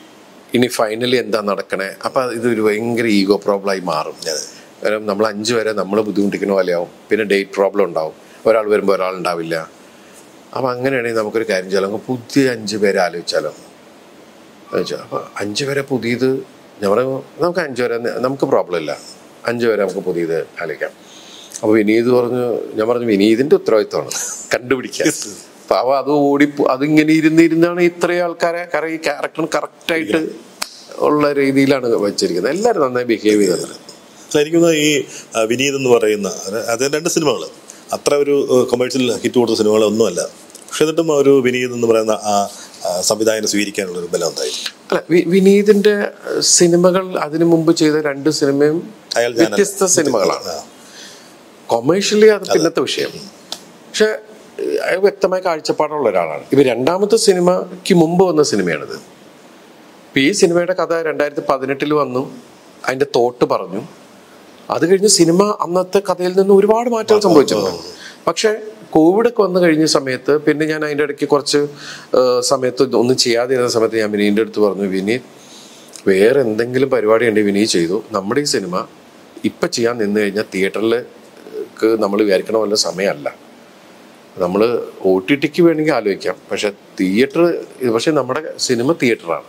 Speaker 1: ഇനി ഫൈനലി എന്താ നടക്കണേ അപ്പൊ ഇതൊരു ഭയങ്കര ഈഗോ പ്രോബ്ലം ആയി മാറും കാരണം നമ്മൾ അഞ്ചു വരെ നമ്മൾ ബുദ്ധിമുട്ടിക്കുന്ന പോലെയാവും പിന്നെ ഡേറ്റ് പ്രോബ്ലം ഉണ്ടാവും ഒരാൾ വരുമ്പോൾ ഒരാൾ ഉണ്ടാവില്ല അപ്പൊ അങ്ങനെയാണെങ്കിൽ നമുക്കൊരു കാര്യം ചെയ്യാലോ നമുക്ക് പുതിയ അഞ്ച് പേരെ ആലോചിച്ചാലോ ചോദിച്ചാൽ അപ്പൊ അഞ്ച് പേരെ പുതിയത് ഞാൻ പറഞ്ഞു നമുക്ക് അഞ്ച് പേരെ നമുക്ക് പ്രോബ്ലം ഇല്ല അഞ്ച് പേരെ നമുക്ക് പുതിയത് ആലോചിക്കാം അപ്പൊ വിനീത് പറഞ്ഞു ഞാൻ പറഞ്ഞു വിനീതിന്റെ ഉത്തരവാദിത്തമാണ് കണ്ടുപിടിക്കാൻ അപ്പൊ അവ അത് ഓടി അതിങ്ങനെ ഇരുന്ന് ഇരുന്നാണ് ഇത്രയും ആൾക്കാരെ കാരണം ഈ ക്യാരക്ടർ കറക്റ്റ് ആയിട്ട് ഉള്ള രീതിയിലാണ് വെച്ചിരിക്കുന്നത് എല്ലാവരും നന്നായി ബിഹേവ് ചെയ്യുന്നുണ്ട്
Speaker 3: അല്ല, എനിക്ക് തോന്നുന്നു ഈ ആ, വിനീത് എന്ന് പറയുന്ന അത് അത് രണ്ട് സിനിമകൾ അത്ര ഒരു കൊമേഴ്ഷ്യൽ ഹിറ്റ് കൊടുത്ത സിനിമകളൊന്നുമല്ല പക്ഷെ എന്നിട്ടും ആ ഒരു വിനീത് എന്ന് പറയുന്ന ആ ആ, സംവിധായകനെ സ്വീകരിക്കാനുള്ള ഒരു ബലം എന്തായി
Speaker 1: അല്ല വി- വിനീതിന്റെ ഏഹ്, സിനിമകൾ അതിനു മുമ്പ് ചെയ്ത രണ്ട് സിനിമയും
Speaker 3: അയാൾ ഞാനല്ല.
Speaker 1: വ്യത്യസ്ത സിനിമകളാണ്
Speaker 3: ആ.
Speaker 1: കൊമേഴ്ഷ്യലി അത് പിന്നത്തെ വിഷയം പക്ഷെ ഏഹ്, അയാൾ വ്യക്തമായ കാഴ്ചപ്പാടുള്ള ഒരാളാണ് ഇവ രണ്ടാമത്തെ സിനിമയ്ക്ക് മുമ്പ് വന്ന സിനിമയാണിത് ഇപ്പൊ ഈ സിനിമയുടെ കഥ രണ്ടായിരത്തി പതിനെട്ടിൽ വന്നു അതിന്റെ തോട്ട് പറഞ്ഞു അത് കഴിഞ്ഞ് സിനിമ അന്നത്തെ കഥയിൽ നിന്ന് ഒരുപാട് മാറ്റങ്ങൾ സംഭവിച്ചിരുന്നു പക്ഷെ കോവിഡ് ഒക്കെ വന്നു കഴിഞ്ഞ സമയത്ത് പിന്നെ ഞാൻ അതിൻ്റെ ഇടയ്ക്ക് കുറച്ച് ഏഹ്, സമയത്ത് ഒന്നും ചെയ്യാതിരുന്ന സമയത്ത് ഞാൻ വിനീതിൻ്റെ അടുത്ത് പറഞ്ഞു വിനീത് വേറെ എന്തെങ്കിലും പരിപാടി ഉണ്ടെങ്കിൽ വിനീത് ചെയ്തു നമ്മുടെ ഈ സിനിമ ഇപ്പം ചെയ്യാൻ നിന്ന് കഴിഞ്ഞാൽ തിയേറ്ററിൽ നമ്മൾ വിചാരിക്കണ പോലെ സമയമല്ല നമ്മൾ ഒ ടി ടിക്ക് വേണമെങ്കിൽ ആലോചിക്കാം പക്ഷെ തിയേറ്റർ പക്ഷെ നമ്മുടെ സിനിമ തിയേറ്ററാണ്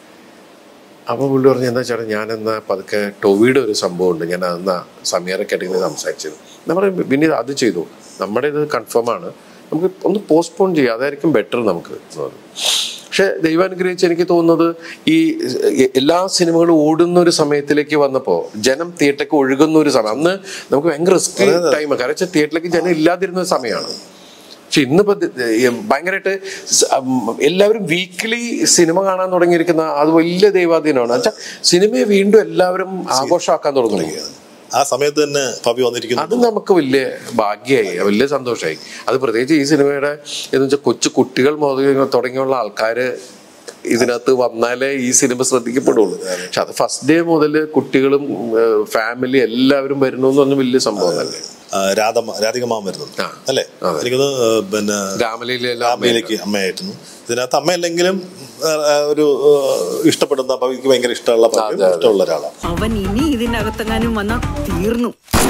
Speaker 1: അപ്പോൾ പുള്ളി പറഞ്ഞു എന്താ ചേട്ടാ ഞാൻ എന്നാ പതുക്കെ ടൊവിയുടെ ഒരു സംഭവം ഉണ്ട് ഞാൻ അന്നാ സമീറൊക്കെ ആയിട്ട് ഇങ്ങനെ സംസാരിച്ചത് നമ്മൾ വിനീത് അത് ചെയ്തു നമ്മുടെ ഇത് കൺഫേം ആണ് നമുക്ക് ഒന്ന് പോസ്റ്റ്പോൺ ചെയ്യാം അതായിരിക്കും ബെറ്റർ നമുക്ക് എന്ന് പറഞ്ഞു. പക്ഷെ ദൈവം അനുഗ്രഹിച്ച് എനിക്ക് തോന്നുന്നത് ഈ എ- എല്ലാ സിനിമകളും ഓടുന്ന ഒരു സമയത്തിലേക്ക് വന്നപ്പോൾ ജനം തിയേറ്ററിലേക്ക് ഒഴുകുന്ന ഒരു സമയം അന്ന് നമുക്ക് ഭയങ്കര റിസ്ക് ടൈം കാരണം വെച്ചാൽ തിയേറ്ററിലേക്ക് ജനം ഇല്ലാതിരുന്ന ഒരു സമയമാണ് പക്ഷെ ഇന്നിപ്പോ ദ- ദ- ഈ ഭയങ്കരമായിട്ട് സ- ഉം, എല്ലാവരും വീക്ക്ലി സിനിമ കാണാൻ തുടങ്ങിയിരിക്കുന്ന അത് വലിയ ദൈവാധീനമാണ് വെച്ചാൽ സിനിമയെ വീണ്ടും എല്ലാവരും ആഘോഷമാക്കാൻ തുടങ്ങി
Speaker 3: ആ സമയത്ത് തന്നെ പവി വന്നിരിക്കുന്നു
Speaker 1: അത് നമുക്ക് വലിയ ഭാഗ്യമായി വലിയ സന്തോഷമായി അത് പ്രത്യേകിച്ച് ഈ സിനിമയുടെ എന്ന് വെച്ചാൽ കൊച്ചു കുട്ടികൾ മുതൽ തുടങ്ങിയുള്ള ആൾക്കാര് ഇതിനകത്ത് വന്നാലേ ഈ സിനിമ ശ്രദ്ധിക്കപ്പെടുള്ളൂ പക്ഷെ അത് ഫസ്റ്റ് ഡേ മുതൽ കുട്ടികളും ഫാമിലി എല്ലാവരും വരുന്നു എന്ന് പറഞ്ഞ വലിയ സംഭവം തന്നെ
Speaker 3: ആ, രാധമ്മ രാധികമാമ വരുന്നുണ്ട്
Speaker 1: ആ.
Speaker 3: അല്ലേ എനിക്കൊന്ന് പിന്നെ
Speaker 1: രാമലീലയിലെ
Speaker 3: അമ്മയിലേക്ക് അമ്മയായിരുന്നു ഇതിനകത്ത് അമ്മയല്ലെങ്കിലും ആ, ആ, ഒരു ആ, ഇഷ്ടപ്പെടുന്ന പവിക്ക് ഭയങ്കര ഇഷ്ടമുള്ള പവി ഇഷ്ടമുള്ള ഒരാളാണ്
Speaker 5: അവൻ ഇനി ഇതിനകത്തെങ്ങാനും വന്നാ തീർന്നു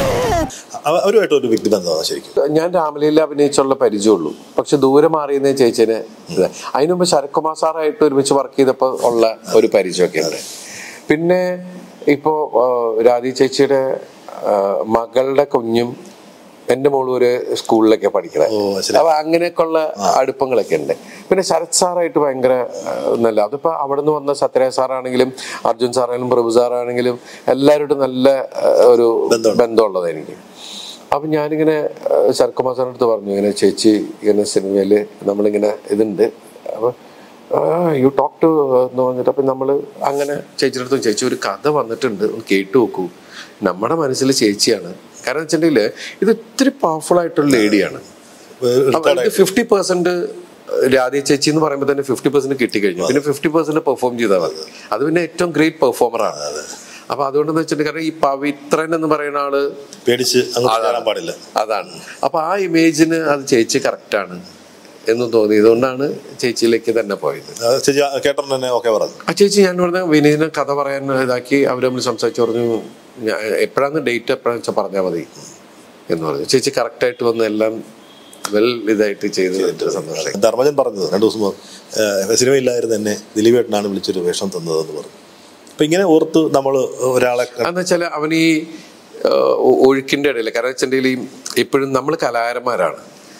Speaker 3: അവ- അവരുമായിട്ട് ഒരു വ്യക്തിബന്ധമാണ് ശരിക്കും
Speaker 1: ഞാൻ രാമലീല അഭിനയിച്ചുള്ള പരിചയമുള്ളൂ പക്ഷെ ദൂരെ മാറിയെന്ന് ചേച്ചിന് ഇത്. അതിനു മുമ്പ് ശരത്കുമാർ സാറായിട്ട് ഒരുമിച്ച് വർക്ക് ചെയ്തപ്പോൾ ഉള്ള ഒരു പരിചയമൊക്കെ ഉണ്ട് പിന്നെ ഇപ്പോ ആ, രാധി ചേച്ചിയുടെ ആ, മകളുടെ കുഞ്ഞും എന്റെ മോളും ഒരു സ്കൂളിലൊക്കെ പഠിക്കണേ
Speaker 3: ഓ, ശരി.
Speaker 1: അപ്പൊ അങ്ങനെയൊക്കെയുള്ള അടുപ്പങ്ങളൊക്കെ ഉണ്ട് പിന്നെ ശരത് സാറായിട്ട് ഭയങ്കര ആ, നല്ല അതിപ്പോ അവിടെ നിന്ന് വന്ന സത്യരാജ് സാറാണെങ്കിലും അർജുൻ സാറാണെങ്കിലും പ്രഭു സാറാണെങ്കിലും എല്ലാവരോടും നല്ല ആ, ഒരു
Speaker 3: ബന്ധമുണ്ട്.
Speaker 1: ബന്ധമുള്ളത് എനിക്ക് അപ്പൊ ഞാനിങ്ങനെ ആ, ശരത്കുമാർ സാറിന്റെ അടുത്ത് പറഞ്ഞു ഇങ്ങനെ ചേച്ചി ഇങ്ങനെ സിനിമയില് നമ്മളിങ്ങനെ ഇതുണ്ട് അപ്പൊ യു ടോക്ക് ടു എന്ന് പറഞ്ഞിട്ട് അപ്പൊ നമ്മള് അങ്ങനെ ചേച്ചിയുടെ അടുത്ത് ചേച്ചി ഒരു കഥ വന്നിട്ടുണ്ട് ഒന്ന് കേട്ടു നോക്കൂ നമ്മുടെ മനസ്സിൽ ചേച്ചിയാണ് കാരണം വെച്ചിട്ടുണ്ടെങ്കിൽ ഇത് ഒത്തിരി പവർഫുൾ ആയിട്ടുള്ള ലേഡിയാണ് ഫിഫ്റ്റി പെർസെന്റ് രാധേ ചേച്ചി എന്ന് പറയുമ്പോൾ തന്നെ ഫിഫ്റ്റി പെർസെന്റ് കിട്ടിക്കഴിഞ്ഞു പിന്നെ ഫിഫ്റ്റി പെർസെന്റ് പെർഫോം ചെയ്താൽ മതി അത് പിന്നെ ഏറ്റവും ഗ്രേറ്റ് പെർഫോമറാണ് അപ്പൊ അതുകൊണ്ടെന്ന് വെച്ചിട്ടുണ്ടെങ്കിൽ കാരണം ഈ പവിത്രൻ എന്ന് പറയുന്ന ആള്
Speaker 3: പേടിച്ച് അങ്ങോട്ട് കയറാൻ പാടില്ല
Speaker 1: അതാണ് അപ്പൊ ആ ഇമേജിന് അത് ചേച്ചി കറക്റ്റ് ആണ് എന്ന് തോന്നിയതുകൊണ്ടാണ് ചേച്ചിയിലേക്ക് തന്നെ പോയത്
Speaker 3: ആ, ചേച്ചി ആ കേട്ടോ തന്നെ ഓക്കെ പറഞ്ഞു
Speaker 1: ആ ചേച്ചി ഞാൻ പറഞ്ഞ വിനീതിനെ കഥ പറയാൻ ഇതാക്കി അവർ തമ്മിൽ സംസാരിച്ചു പറഞ്ഞു ഞാൻ എപ്പോഴാണ് ഡേറ്റ് എപ്പോഴാന്ന് വെച്ചാൽ പറഞ്ഞാൽ മതി എന്ന് പറഞ്ഞു ചേച്ചി കറക്റ്റ് ആയിട്ട് വന്ന് എല്ലാം വെൽ ഇതായിട്ട് ചെയ്ത് സന്തോഷം
Speaker 3: ധർമ്മജൻ പറഞ്ഞത് രണ്ടു ദിവസം മുമ്പ്, ഏഹ്, സിനിമയില്ലായിരുന്നു എന്നെ ദിലീപേട്ടനാണ് വിളിച്ചൊരു വേഷം തന്നതെന്ന് പറഞ്ഞു അപ്പൊ ഇങ്ങനെ ഓർത്ത് നമ്മൾ ഒരാളെ
Speaker 1: എന്ന് വെച്ചാൽ അവൻ ഈ ആ, ഒ- ഒഴുക്കിന്റെ ഇടയിൽ കാരണം വെച്ചിട്ടുണ്ടെങ്കിൽ ഇപ്പോഴും നമ്മൾ കലാകാരന്മാരാണ്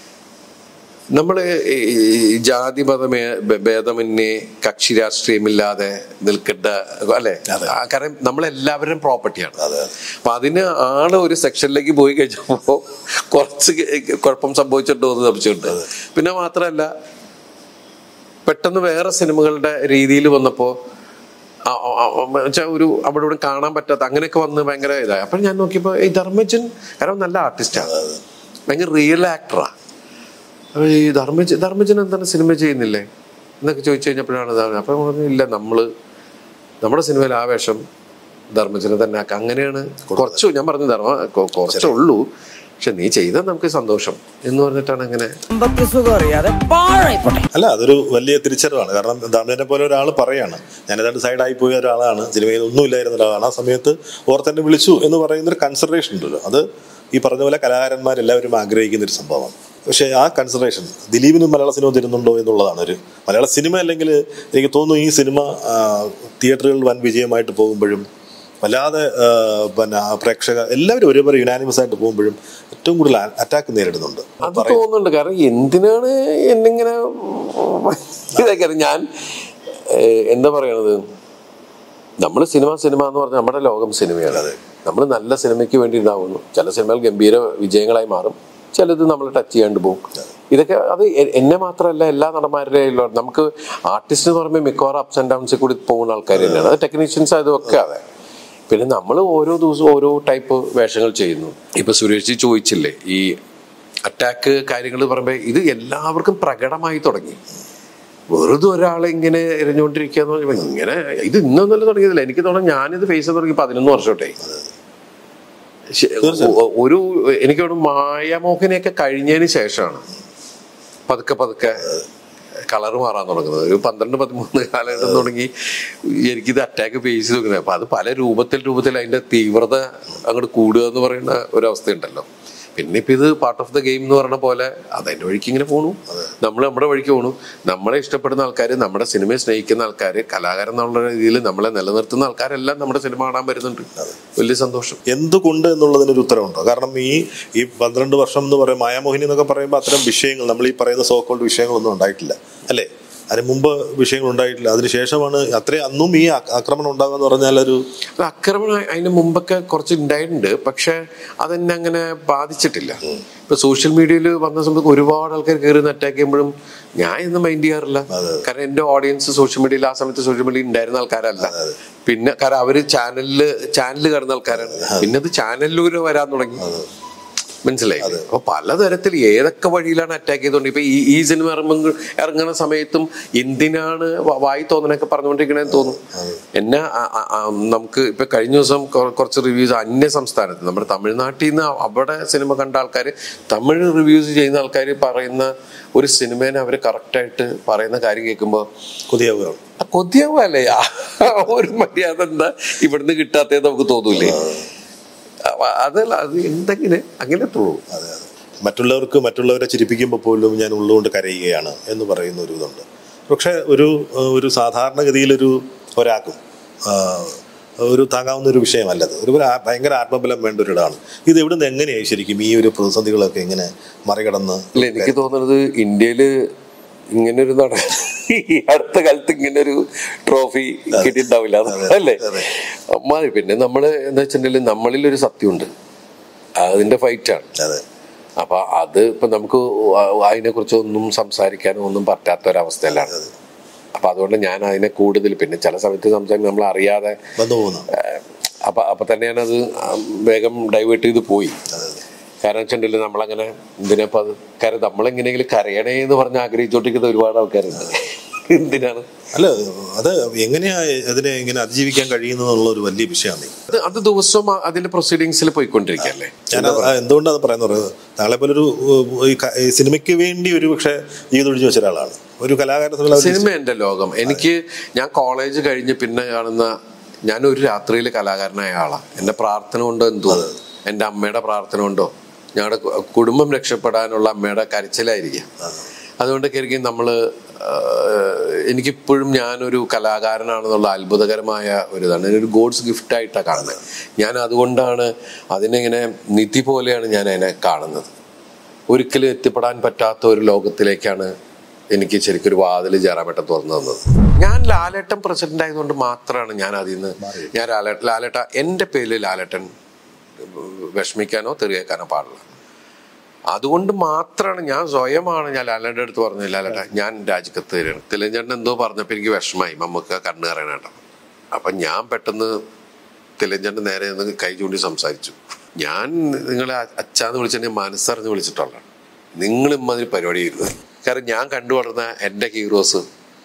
Speaker 1: നമ്മൾ ജാതി മത ഭേദമന്യേ കക്ഷി രാഷ്ട്രീയമില്ലാതെ നിൽക്കേണ്ട അല്ലെ
Speaker 3: അതെ.
Speaker 1: ആ, കാരണം നമ്മളെല്ലാവരും പ്രോപ്പർട്ടിയാണ്
Speaker 3: അതെ.
Speaker 1: അപ്പൊ അതിന് ആള് ഒരു സെക്ഷനിലേക്ക് പോയി കഴിഞ്ഞപ്പോ കുറച്ച് കുഴപ്പം സംഭവിച്ചിട്ടുണ്ടോ എന്ന് സംശയമുണ്ട് പിന്നെ മാത്രമല്ല പെട്ടെന്ന് വേറെ സിനിമകളുടെ രീതിയിൽ വന്നപ്പോ ആ- ആ- ആ- ആ- വെച്ചാ ഒരു അവിടെ ഇവിടെ കാണാൻ പറ്റാത്ത അങ്ങനെയൊക്കെ വന്ന് ഭയങ്കര ഇതായി അപ്പൊ ഞാൻ നോക്കിയപ്പോ ഈ ധർമ്മജൻ കാരണം നല്ല ആർട്ടിസ്റ്റാണ് ഭയങ്കര റിയൽ ആക്ടറാ അപ്പൊ ഈ ധർമ്മജൻ ധർമ്മജൻ എന്താണ് സിനിമ ചെയ്യുന്നില്ലേ എന്നൊക്കെ ചോദിച്ചു കഴിഞ്ഞപ്പോഴാണ് ഇതാണ് അപ്പൊ ഞാൻ പറഞ്ഞു ഇല്ല നമ്മള് നമ്മുടെ സിനിമയിൽ ആ വേഷം ധർമ്മജനെ തന്നെ ആക്കാം അങ്ങനെയാണ് കുറച്ചു ഞാൻ പറഞ്ഞു ധർമ്മ കൊ- കുറച്ചേ ഉള്ളൂ പക്ഷെ നീ ചെയ്താൽ നമുക്ക് സന്തോഷം എന്ന് പറഞ്ഞിട്ടാണ് അങ്ങനെ
Speaker 5: അമ്പത്തി സുഖം അറിയാതെ പാഴായിപ്പോട്ടെ
Speaker 3: അല്ല അതൊരു വലിയ തിരിച്ചറിവാണ് കാരണം ധർമ്മജനെ പോലെ ഒരാൾ പറയാണ് ഞാൻ ഏതാണ്ട് സൈഡായി പോയ ഒരാളാണ് സിനിമയിൽ ഒന്നുമില്ലായിരുന്ന ഒരാളാണ് ആ സമയത്ത് ഓർത്തെന്നെ വിളിച്ചു എന്ന് പറയുന്ന ഒരു കൺസിഡറേഷൻ ഉണ്ടല്ലോ അത് ഈ പറഞ്ഞ പോലെ കലാകാരന്മാരെല്ലാവരും ആഗ്രഹിക്കുന്ന ഒരു സംഭവമാണ് പക്ഷേ ആ കൺസിഡറേഷൻ ദിലീപിനും മലയാള സിനിമ തരുന്നുണ്ടോ എന്നുള്ളതാണ് ഒരു മലയാള സിനിമ അല്ലെങ്കിൽ എനിക്ക് തോന്നുന്നു ഈ സിനിമ ആ, തിയേറ്ററുകളിൽ വൻ വിജയമായിട്ട് പോകുമ്പോഴും വല്ലാതെ ആ, പിന്നെ ആ പ്രേക്ഷക എല്ലാവരും ഒരേപോലെ യുനാനിമസ് ആയിട്ട് പോകുമ്പോഴും ഏറ്റവും കൂടുതൽ അറ്റാക്ക് നേരിടുന്നുണ്ട്
Speaker 1: അത് തോന്നുന്നുണ്ട് കാരണം എന്തിനാണ് എന്നിങ്ങനെ ഇതൊക്കെ ഞാൻ ഏഹ്, എന്താ പറയണത് നമ്മൾ സിനിമ സിനിമ എന്ന് പറഞ്ഞാൽ നമ്മുടെ ലോകം സിനിമയാണ് നമ്മൾ നല്ല സിനിമയ്ക്ക് വേണ്ടി ഇതാവുന്നു ചില സിനിമകൾ ഗംഭീര വിജയങ്ങളായി മാറും ചിലത് നമ്മൾ ടച്ച് ചെയ്യാണ്ട് പോകും ഇതൊക്കെ അത് എ- എന്നെ മാത്രമല്ല എല്ലാ നടന്മാരുടെയും ഉള്ള- നമുക്ക് ആർട്ടിസ്റ്റ് എന്ന് പറയുമ്പോൾ മിക്കവാറും അപ്സ് ആൻഡ് ഡൗൺസിൽ കൂടി പോകുന്ന ആൾക്കാർ തന്നെയാണ് അത് ടെക്നീഷ്യൻസ് ആയതൊക്കെ അതെ പിന്നെ നമ്മൾ ഓരോ ദിവസവും ഓരോ ടൈപ്പ് വേഷങ്ങൾ ചെയ്യുന്നു ഇപ്പൊ സുരേഷ് ജി ചോദിച്ചില്ലേ ഈ അറ്റാക്ക് കാര്യങ്ങൾ പറയുമ്പോൾ ഇത് എല്ലാവർക്കും പ്രകടമായി തുടങ്ങി വെറുതെ ഒരാളെ ഇങ്ങനെ എറിഞ്ഞുകൊണ്ടിരിക്കുക എന്ന് പറയുമ്പോൾ ഇങ്ങനെ ഇത് ഇന്നൊന്നല്ല തുടങ്ങിയതില്ല എനിക്ക് തോന്നുന്നു ഞാനിത് ഫേസ് ചെയ്ത് തുടങ്ങി പതിനൊന്ന് വർഷമായിട്ടായി ശ- ഒ- ഒരു എനിക്ക് തോന്നുന്നു മായാമോഹനെയൊക്കെ കഴിഞ്ഞതിന് ശേഷമാണ് പതുക്കെ പതുക്കെ കളർ മാറാൻ തുടങ്ങുന്നത് ഒരു പന്ത്രണ്ട് പതിമൂന്ന് കാലഘട്ടം തുടങ്ങി എനിക്കിത് അറ്റാക്ക് ഫേസ് ചെയ്ത് നോക്കുന്നത് അപ്പൊ അത് പല രൂപത്തിൽ രൂപത്തിൽ അതിന്റെ തീവ്രത അങ്ങോട്ട് കൂടുക എന്ന് പറയുന്ന ഒരവസ്ഥയുണ്ടല്ലോ പിന്നെ ഇപ്പൊ ഇത് പാർട്ട് ഓഫ് ദ ഗെയിം എന്ന് പറഞ്ഞ പോലെ അതിന്റെ വഴിക്ക് ഇങ്ങനെ പോണു നമ്മൾ നമ്മുടെ വഴിക്ക് പോണു നമ്മളെ ഇഷ്ടപ്പെടുന്ന ആൾക്കാർ നമ്മുടെ സിനിമയെ സ്നേഹിക്കുന്ന ആൾക്കാർ കലാകാരൻ എന്നുള്ള രീതിയിൽ നമ്മളെ നിലനിർത്തുന്ന ആൾക്കാരെല്ലാം നമ്മുടെ സിനിമ കാണാൻ വരുന്നുണ്ട് വലിയ സന്തോഷം
Speaker 3: എന്തുകൊണ്ട് എന്നുള്ളതിനൊരു ഉത്തരവുണ്ടോ കാരണം ഈ ഈ പന്ത്രണ്ട് വർഷം എന്ന് പറയും മായാമോഹിനി എന്നൊക്കെ പറയുമ്പോൾ അത്തരം വിഷയങ്ങൾ നമ്മൾ ഈ പറയുന്ന സോക്കോൾഡ് വിഷയങ്ങളൊന്നും ഉണ്ടായിട്ടില്ല അല്ലേ അതിന് മുമ്പ് വിഷയങ്ങൾ ഉണ്ടായിട്ടില്ല അതിനുശേഷമാണ് അത്രയും അന്നും ഈ ആ- ആക്രമണം ഉണ്ടാകുക എന്ന് പറഞ്ഞാൽ ഒരു
Speaker 1: അത് ആക്രമണം അതിന് മുമ്പൊക്കെ കുറച്ച് ഉണ്ടായിട്ടുണ്ട് പക്ഷെ അതെന്നെ അങ്ങനെ ബാധിച്ചിട്ടില്ല ഇപ്പൊ സോഷ്യൽ മീഡിയയിൽ വന്ന സമയത്ത് ഒരുപാട് ആൾക്കാർ കയറി അറ്റാക്ക് ചെയ്യുമ്പോഴും ഞാൻ ഇന്ന് മൈൻഡ് ചെയ്യാറില്ല കാരണം എന്റെ ഓഡിയൻസ് സോഷ്യൽ മീഡിയയിൽ ആ സമയത്ത് സോഷ്യൽ മീഡിയയിൽ ഉണ്ടായിരുന്ന ആൾക്കാരല്ല പിന്നെ കാരണം അവര് ചാനലില് ചാനലിൽ കടന്ന ആൾക്കാരാണ് പിന്നെ അത് ചാനലിലൂടെ വരാൻ തുടങ്ങി മനസ്സിലായി അപ്പൊ പലതരത്തിൽ ഏതൊക്കെ വഴിയിലാണ് അറ്റാക്ക് ചെയ്തോണ്ട് ഇപ്പൊ ഈ ഈ സിനിമ ഇറങ്ങുമ്പോ ഇറങ്ങുന്ന സമയത്തും എന്തിനാണ് വ- വായി തോന്നണൊക്കെ പറഞ്ഞുകൊണ്ടിരിക്കണേന്ന് തോന്നും എന്നെ ആ- ആ- ആ നമുക്ക് ഇപ്പൊ കഴിഞ്ഞ ദിവസം കൊ- കുറച്ച് റിവ്യൂസ് അന്യ സംസ്ഥാനത്ത് നമ്മുടെ തമിഴ്നാട്ടിൽ നിന്ന് അവിടെ സിനിമ കണ്ട ആൾക്കാർ തമിഴ് റിവ്യൂസ് ചെയ്യുന്ന ആൾക്കാർ പറയുന്ന ഒരു സിനിമേനെ അവർ കറക്റ്റായിട്ട് പറയുന്ന കാര്യം കേൾക്കുമ്പോൾ
Speaker 3: കൊതിയാവുകയാണ്
Speaker 1: കൊതിയാവല്ലേ ഒരു മര്യാദ എന്താ ഇവിടുന്ന് കിട്ടാത്തത് നമുക്ക് തോന്നൂലേ അപ്പൊ അതല്ല അത് എന്തെങ്കിലും അങ്ങനെ തോന്നും
Speaker 3: അതെ അതെ മറ്റുള്ളവർക്ക് മറ്റുള്ളവരെ ചിരിപ്പിക്കുമ്പോൾ പോലും ഞാൻ ഉള്ളുകൊണ്ട് കരയുകയാണ് എന്ന് പറയുന്ന ഒരു ഇതുണ്ട് പക്ഷേ ഒരു ഏഹ്, ഒരു സാധാരണഗതിയിലൊരു ഒരാൾക്കും ആഹ്, ഒരു താങ്ങാവുന്ന ഒരു വിഷയമല്ലത് ഒരു ഒരു ആ- ഭയങ്കര ആത്മബലം വേണ്ട ഒരിടാണ് ഇത് എവിടുന്ന് എങ്ങനെയായി ശരിക്കും ഈ ഒരു പ്രതിസന്ധികളൊക്കെ ഇങ്ങനെ മറികടന്ന്
Speaker 1: അല്ല എനിക്ക് തോന്നുന്നത് ഇന്ത്യയില് ഇങ്ങനൊരു നട ഈ അടുത്ത കാലത്ത് ഇങ്ങനൊരു ട്രോഫി കിട്ടിയിട്ടുണ്ടാവില്ല അല്ലേ
Speaker 3: അതെ.
Speaker 1: മതി പിന്നെ നമ്മള് എന്താ വെച്ചിട്ടുണ്ടെങ്കിൽ നമ്മളിലൊരു സത്യമുണ്ട് അതിന്റെ ഫൈറ്റാണ്
Speaker 3: അതെ
Speaker 1: അപ്പൊ അത് ഇപ്പൊ നമുക്ക് അതിനെ കുറിച്ച് ഒന്നും സംസാരിക്കാനോ ഒന്നും പറ്റാത്ത ഒരവസ്ഥയിലാണ് അപ്പൊ അതുകൊണ്ട് ഞാൻ അതിനെ കൂടുതൽ പിന്നെ ചില സമയത്ത് സംസാരിക്കും നമ്മൾ അറിയാതെ
Speaker 3: വന്നു പോകുന്നു
Speaker 1: ഏഹ്, അപ്പൊ അപ്പൊ തന്നെ ഞാനത് വേഗം ഡൈവേർട്ട് ചെയ്ത് പോയി കാരണം വെച്ചിട്ടുണ്ടെങ്കിൽ നമ്മളങ്ങനെ എന്തിനാ അത് കാരണം നമ്മളെങ്ങനെയെങ്കിലും കരയണേ എന്ന് പറഞ്ഞ് ആഗ്രഹിച്ചോണ്ടിരിക്കുന്ന ഒരുപാട് ആൾക്കാരുണ്ട് എന്തിനാണ്
Speaker 3: അല്ല അത് എങ്ങനെയാ അതിനെ ഇങ്ങനെ അതിജീവിക്കാൻ കഴിയുന്നു എന്നുള്ള ഒരു വലിയ വിഷയമാണ്
Speaker 1: അത് അത് ദിവസവും ആ- അതിന്റെ പ്രൊസീഡിങ്സിൽ പോയിക്കൊണ്ടിരിക്കല്ലേ
Speaker 3: ഞാൻ എന്തുകൊണ്ടാണ് പറയുന്നത് താങ്കളെ പോലെ ഒരു ഈ ക- ഈ സിനിമയ്ക്ക് വേണ്ടി ഒരു പക്ഷേ ജീവിതം ഒഴിഞ്ഞു വെച്ച ഒരാളാണ് ഒരു കലാകാരൻ എന്നുള്ള ഒരു-
Speaker 1: സിനിമ എന്റെ ലോകം എനിക്ക് ഞാൻ കോളേജ് കഴിഞ്ഞ് പിന്നെ കാണുന്ന ഞാൻ ഒരു രാത്രിയിൽ കലാകാരനായ ആളാണ് എന്റെ പ്രാർത്ഥന കൊണ്ടോ എന്തോ എന്റെ അമ്മയുടെ പ്രാർത്ഥന കൊണ്ടോ ഞങ്ങളുടെ കു- കുടുംബം രക്ഷപ്പെടാനുള്ള അമ്മയുടെ കരച്ചിലായിരിക്കും അതുകൊണ്ടൊക്കെ ആയിരിക്കും നമ്മള് ആഹ്, എനിക്കിപ്പോഴും ഞാനൊരു കലാകാരനാണെന്നുള്ള അത്ഭുതകരമായ ഒരു ഇതാണ് ഒരു ഗോഡ്സ് ഗിഫ്റ്റ് ആയിട്ടാണ് കാണുന്നത് ഞാൻ അതുകൊണ്ടാണ് അതിനെങ്ങനെ നിധി പോലെയാണ് ഞാൻ അതിനെ കാണുന്നത് ഒരിക്കലും എത്തിപ്പെടാൻ പറ്റാത്ത ഒരു ലോകത്തിലേക്കാണ് എനിക്ക് ശരിക്കും ഒരു വാതിൽ ജയറാമേട്ടൻ തുറന്നു തന്നത് ഞാൻ ലാലേട്ടൻ പ്രസിഡന്റ് ആയതുകൊണ്ട് മാത്രമാണ് ഞാൻ അതിൽ നിന്ന് ഞാൻ ലാലേട്ട ലാലേട്ട എൻ്റെ പേരിൽ ലാലേട്ടൻ വിഷമിക്കാനോ തെറിയേക്കാനോ പാടില്ല അതുകൊണ്ട് മാത്രമാണ് ഞാൻ സ്വയമാണ് ഞാൻ ലാലേട്ടൻ്റെ അടുത്ത് പറഞ്ഞത് ലാലേട്ട ഞാൻ രാജിക്കത്ത് തരികയാണ് തിലഞ്ചേട്ടൻ എന്തോ പറഞ്ഞപ്പോൾ എനിക്ക് വിഷമായി മമ്മക്ക് കണ്ണു കയറാനായിട്ട് അപ്പൊ ഞാൻ പെട്ടെന്ന് തിലഞ്ചേട്ടൻ നേരെ നിന്ന് കൈ ചൂണ്ടി സംസാരിച്ചു ഞാൻ നിങ്ങളെ അ- അച്ഛാന്ന് വിളിച്ചിട്ടുണ്ടെങ്കിൽ മനസ്സറിഞ്ഞ് വിളിച്ചിട്ടുള്ളതാണ് നിങ്ങൾ ഇമ്മതിന് പരിപാടി ചെയ്തത് കാരണം ഞാൻ കണ്ടു വളർന്ന എൻ്റെ ഹീറോസ്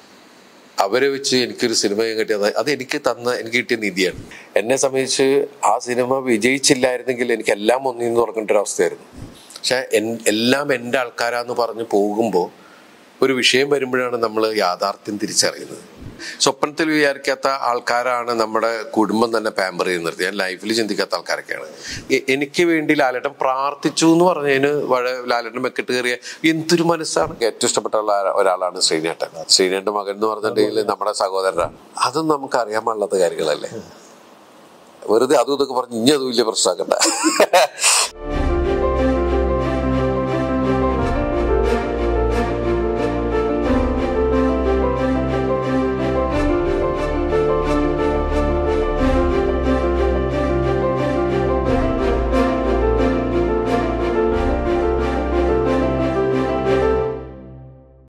Speaker 1: അവരെ വെച്ച് എനിക്കൊരു സിനിമ കിട്ടിയത് അത് എനിക്ക് തന്ന എനിക്ക് കിട്ടിയ നിധിയാണ് എന്നെ സംബന്ധിച്ച് ആ സിനിമ വിജയിച്ചില്ലായിരുന്നെങ്കിൽ എനിക്ക് എല്ലാം ഒന്നിന്ന് പറഞ്ഞിട്ട് ഒരു അവസ്ഥയായിരുന്നു പക്ഷെ എൻ- എല്ലാം എൻ്റെ ആൾക്കാരാന്ന് പറഞ്ഞ് പോകുമ്പോൾ ഒരു വിഷയം വരുമ്പോഴാണ് നമ്മൾ യാഥാർത്ഥ്യം തിരിച്ചറിയുന്നത് സ്വപ്നത്തിൽ വിചാരിക്കാത്ത ആൾക്കാരാണ് നമ്മുടെ കുടുംബം തന്നെ പാമ്പർ ചെയ്ത് നിർത്തി ഞാൻ ലൈഫിൽ ചിന്തിക്കാത്ത ആൾക്കാരൊക്കെയാണ് എ- എനിക്ക് വേണ്ടി ലാലേട്ടൻ പ്രാർത്ഥിച്ചു എന്ന് പറഞ്ഞതിന് വഴ ലാലേട്ടൻ മെക്കിട്ട് കയറിയ എന്തൊരു മനസ്സാണ് ഏറ്റവും ഇഷ്ടപ്പെട്ട ഒരാ- ഒരാളാണ് ശ്രീനേട്ടൻ ശ്രീനേട്ടൻ മകൻ എന്ന് പറഞ്ഞിട്ടുണ്ടെങ്കിൽ നമ്മുടെ സഹോദരനാണ് അതും നമുക്ക് അറിയാൻ പാടില്ലാത്ത കാര്യങ്ങളല്ലേ വെറുതെ അതും ഇതൊക്കെ പറഞ്ഞ് ഇനി അത് വലിയ പ്രശ്നമാക്കണ്ട